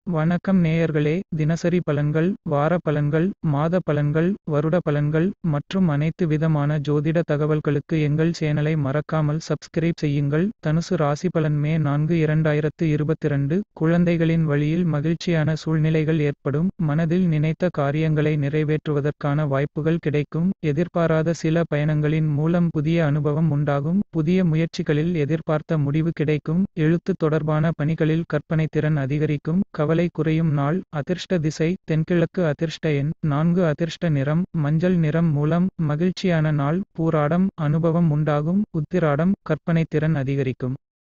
வணக்கம் நேயர்களே தினசரி பலன்கள் வார பலன்கள் மாத பலன்கள் வருட பலன்கள் மற்றும் அனைத்து விதமான ஜோதிட தகவல்களுக்கு எங்கள் சேனலை மறக்காமல் சப்ஸ்கிரைப் செய்யுங்கள் தனுசு ராசி பலன் மே நான்கு இரண்டாயிரத்து இருபத்திரண்டு குழந்தைகளின் வழியில் மகிழ்ச்சியான சூழ்நிலைகள் ஏற்படும் மனதில் நினைத்த காரியங்களை நிறைவேற்றுவதற்கான வாய்ப்புகள் கிடைக்கும் எதிர்பாராத சில பயணங்களின் மூலம் புதிய அனுபவம் உண்டாகும் புதிய முயற்சிகளில் எதிர்பார்த்த முடிவு கிடைக்கும் எழுத்து தொடர்பான பணிகளில் கற்பனை திறன் அதிகரிக்கும் கவலை குறையும் நாள் அதிர்ஷ்ட திசை தென்கிழக்கு அதிர்ஷ்ட எண் நான்கு அதிர்ஷ்ட நிறம் மஞ்சள் நிறம் மூலம் மகிழ்ச்சியான நாள் பூராடம் அனுபவம் உண்டாகும் உத்திராடம் கற்பனை திறன் அதிகரிக்கும்